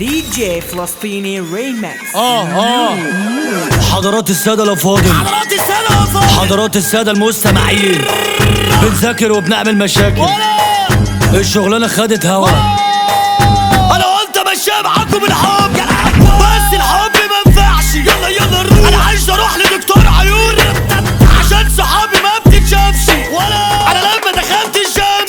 دي جي فلسطيني ريمكس اه اه حضرات السادة الأفاضل حضرات السنة وفوق حضرات السادة المستمعين بنذاكر وبنعمل مشاكل الشغلانة خدت هوا انا قلت امشيها معاكم بالحب بس الحب ما ينفعش يلا يلا نروح انا عايز اروح لدكتور عيون عشان صحابي ما بتتشافش ولا انا لما دخلت الجيم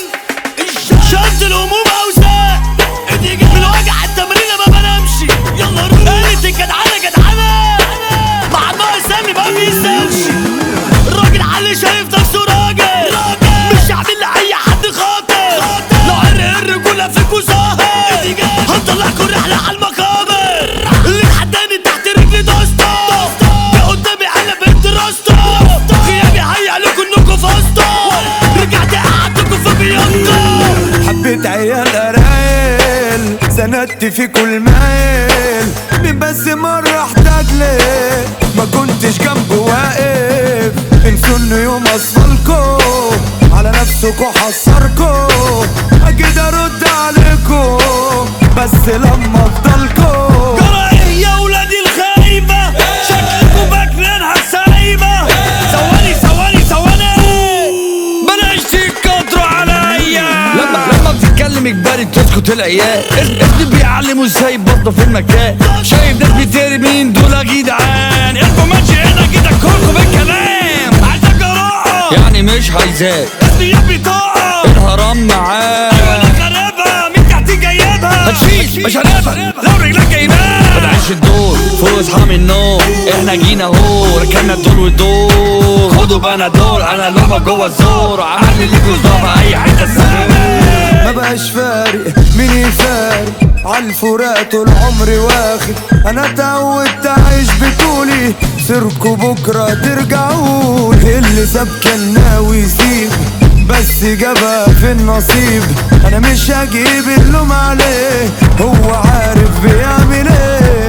شد الهموم اوزان من وجع التمرين ما بنامش يلا روح قالت الجدعنه جدعنه مع الناقص سامي ما بيسامش الراجل علي شايف نفسه راجل مش عامل لاي حد خاطر لو عرق الرجوله فيكوا ظاهر هنطلعكوا رحله على المقابر اللي اتحداني تحت رجلي دسته يا قدامي قلب بنت راسته غيابي هيا لكم انكم فاسطه رجعت قعدتكم في بيضه حبيت عيال قرايل سندت في كل مايل مين بس مرة احتاج ليه ما كنتش جنبه واقف انسوا انه يوم اصفلكوا على نفسكوا حصركوا اكيد ارد عليكوا بس لما افضلكوا ترى ايه يا ولادي الخايبة شكلكوا فاكرينها سايبة ثواني ثواني ثواني بلاش تكتروا عليا لما لما بتتكلم اجباري بتسكت العيال ابني بيعلموا ازاي بطه في المكان شايف ناس بترمي مين دول يا جدعان انتوا ماشي هنا كده كلكم بالكلام عايزك جراءة يعني مش عايزاك اسمي بطاقة الهرم معاك انا خربها من تحتي جايبها هتشيش مش هنفهم لو رجلك جايبها بنعيش الدور فوق اصحى من النوم احنا جينا اهو ركبنا الدور والدور خدوا بنادول انا لما جوه الزور عامل ليكوا ظابط اي حته سامع ما بقاش فارق مين يفارق عالفراق طول عمري واخد انا اتعودت اعيش بطولي سيركوا بكره ترجعولي اللي ساب كان ناوي يسيب بس جابها في النصيب انا مش هجيب اللوم عليه هو عارف بيعمل ايه